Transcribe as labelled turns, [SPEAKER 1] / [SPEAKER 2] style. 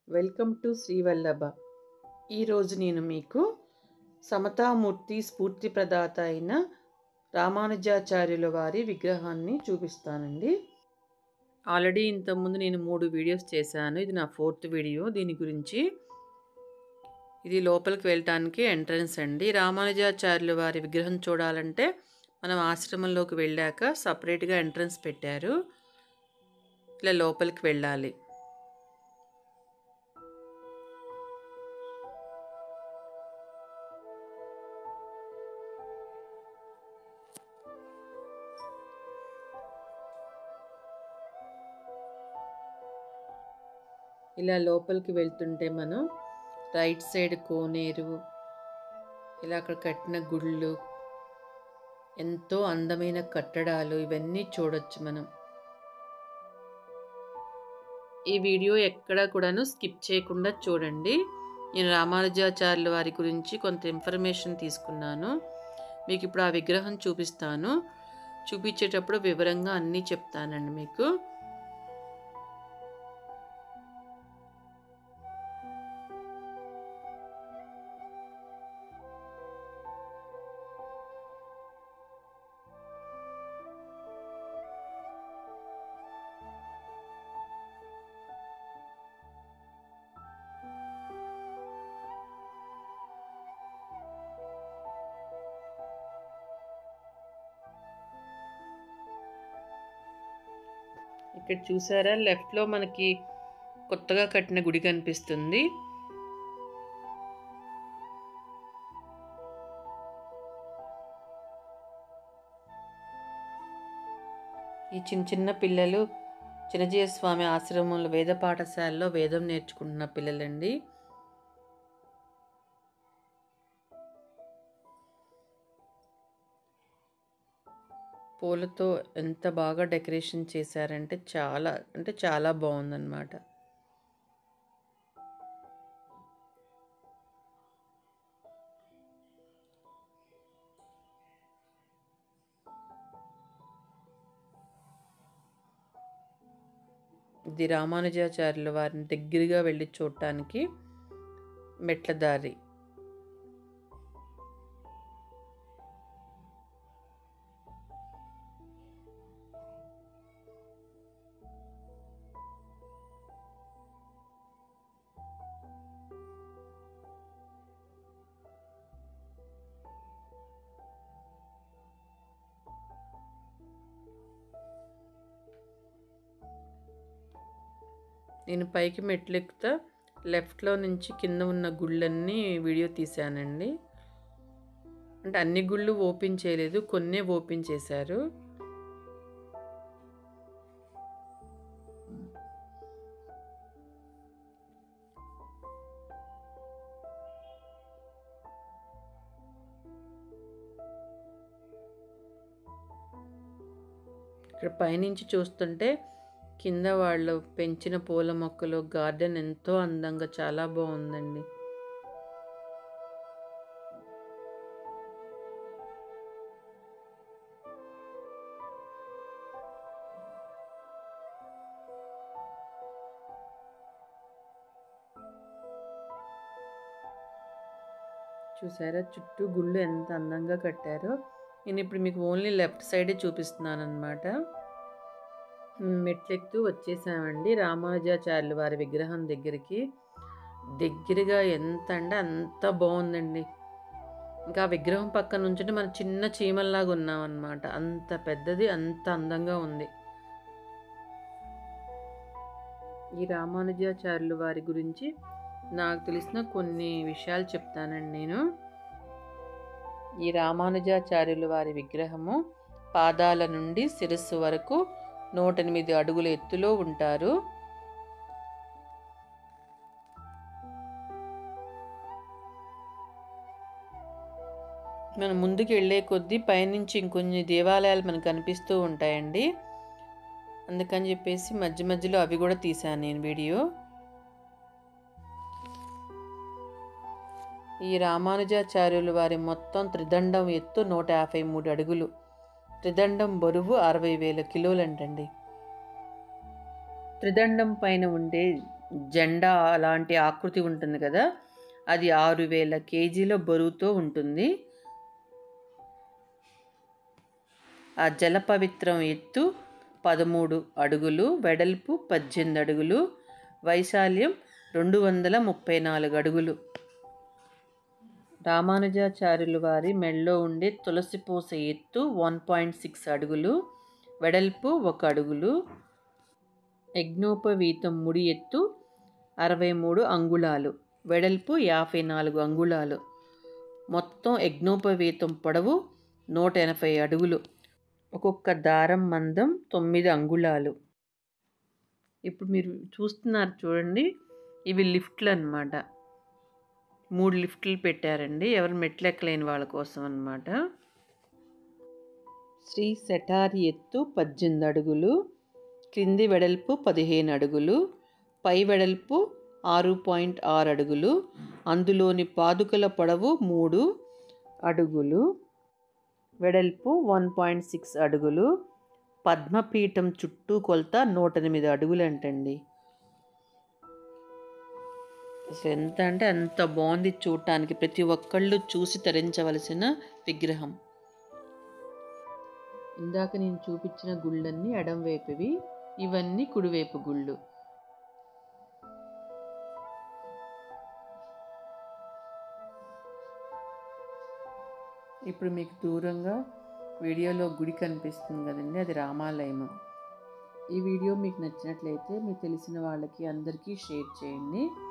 [SPEAKER 1] welcome to Srivallabha ఈరోజు నేను మీకు సమతామూర్తి స్ఫూర్తి ప్రదాత అయిన రామానుజాచార్యుల వారి విగ్రహాన్ని చూపిస్తానండి ఆల్రెడీ ఇంతకుముందు నేను మూడు వీడియోస్ చేశాను ఇది నా ఫోర్త్ వీడియో దీని గురించి ఇది లోపలికి వెళ్ళటానికి ఎంట్రన్స్ అండి రామానుజాచార్యుల వారి విగ్రహం చూడాలంటే మనం ఆశ్రమంలోకి వెళ్ళాక సపరేట్గా ఎంట్రన్స్ పెట్టారు ఇలా లోపలికి వెళ్ళాలి ఇలా లోపలికి వెళ్తుంటే మనం రైట్ సైడ్ కోనేరు ఇలా అక్కడ కట్టిన గుళ్ళు ఎంతో అందమైన కట్టడాలు ఇవన్నీ చూడొచ్చు మనం ఈ వీడియో ఎక్కడ కూడాను స్కిప్ చేయకుండా చూడండి నేను రామానుజాచార్యుల వారి గురించి కొంత ఇన్ఫర్మేషన్ తీసుకున్నాను మీకు ఇప్పుడు ఆ విగ్రహం చూపిస్తాను చూపించేటప్పుడు వివరంగా అన్నీ చెప్తానండి మీకు ఇక్కడ చూసారా లెఫ్ట్లో మనకి కొత్తగా కట్టిన గుడి కనిపిస్తుంది ఈ చిన్న చిన్న పిల్లలు చిన్నజీయ స్వామి ఆశ్రమంలో వేద పాఠశాలలో వేదం నేర్చుకుంటున్న పిల్లలండి పూలతో ఎంత బాగా డెకరేషన్ చేశారంటే చాలా అంటే చాలా బాగుందన్నమాట ఇది రామానుజాచార్యుల వారిని దగ్గరగా వెళ్ళి చూడటానికి మెట్ల దారి నేను పైకి మెట్లు ఎక్కుతా లెఫ్ట్లో నుంచి కింద ఉన్న గుళ్ళన్నీ వీడియో తీశానండి అంటే అన్ని గుళ్ళు ఓపెన్ చేయలేదు కొన్నే ఓపెన్ చేశారు ఇక్కడ పైనుంచి చూస్తుంటే కింద వాళ్ళు పెంచిన పూల మొక్కలు గార్డెన్ ఎంతో అందంగా చాలా బాగుందండి చూసారా చుట్టూ గుళ్ళు ఎంత అందంగా కట్టారో నేను ఇప్పుడు మీకు ఓన్లీ లెఫ్ట్ సైడే చూపిస్తున్నాను అనమాట మెట్లెక్తూ వచ్చేసామండి రామానుజాచార్యుల వారి విగ్రహం దగ్గరికి దగ్గరగా ఎంత అంటే అంత బాగుందండి ఇంకా ఆ విగ్రహం పక్కన నుంచుంటే మనం చిన్న చీమల్లాగా ఉన్నామన్నమాట అంత పెద్దది అంత అందంగా ఉంది ఈ రామానుజాచార్యుల వారి గురించి నాకు తెలిసిన కొన్ని విషయాలు చెప్తానండి నేను ఈ రామానుజాచార్యుల వారి విగ్రహము పాదాల నుండి శిరస్సు వరకు నూట ఎనిమిది అడుగుల ఎత్తులో ఉంటారు మనం ముందుకు వెళ్ళే కొద్దీ పైనుంచి ఇంకొన్ని దేవాలయాలు మనకు కనిపిస్తూ ఉంటాయండి అందుకని చెప్పేసి మధ్య మధ్యలో అవి కూడా తీశాను నేను వీడియో ఈ రామానుజాచార్యుల వారి మొత్తం త్రిదండం ఎత్తు నూట యాభై మూడు అడుగులు త్రిదండం బరువు అరవై వేల కిలోలంటండి త్రిదండం పైన ఉండే జెండా లాంటి ఆకృతి ఉంటుంది కదా అది ఆరు వేల కేజీల బరువుతో ఉంటుంది ఆ జల పవిత్రం ఎత్తు పదమూడు అడుగులు వెడల్పు పద్దెనిమిది అడుగులు వైశాల్యం రెండు వందల ముప్పై నాలుగు అడుగులు రామానుజాచార్యులు వారి మెళ్ళో ఉండే తులసి పూస ఎత్తు వన్ పాయింట్ సిక్స్ అడుగులు వెడల్పు ఒక అడుగులు యజ్ఞోపవీతం ముడి ఎత్తు అరవై మూడు అంగుళాలు వెడల్పు యాభై నాలుగు అంగుళాలు మొత్తం యజ్ఞోపవీతం పొడవు నూట ఎనభై అడుగులు ఒక్కొక్క దారం మందం తొమ్మిది అంగుళాలు ఇప్పుడు మీరు చూస్తున్నారు చూడండి ఇవి లిఫ్ట్లు అన్నమాట మూడు లిఫ్ట్లు పెట్టారండి ఎవరు మెట్లెక్కలేని వాళ్ళ కోసం అన్నమాట శ్రీ సెటారి ఎత్తు పద్దెనిమిది అడుగులు క్రింది వెడల్పు పదిహేను అడుగులు పై వెడల్పు ఆరు పాయింట్ ఆరు అడుగులు అందులోని పాదుకల పొడవు మూడు అడుగులు వెడల్పు వన్ పాయింట్ సిక్స్ అడుగులు పద్మపీఠం చుట్టూ కొలత నూట ఎనిమిది అడుగులు అంటండి అసలు ఎంత అంటే అంత బాగుంది చూడటానికి ప్రతి ఒక్కళ్ళు చూసి తరించవలసిన విగ్రహం ఇందాక నేను చూపించిన గుళ్ళన్నీ ఎడం వైపువి ఇవన్నీ కుడివైపు గుళ్ళు ఇప్పుడు మీకు దూరంగా వీడియోలో గుడి కనిపిస్తుంది కదండి అది రామాలయము ఈ వీడియో మీకు నచ్చినట్లయితే మీకు తెలిసిన వాళ్ళకి అందరికీ షేర్ చేయండి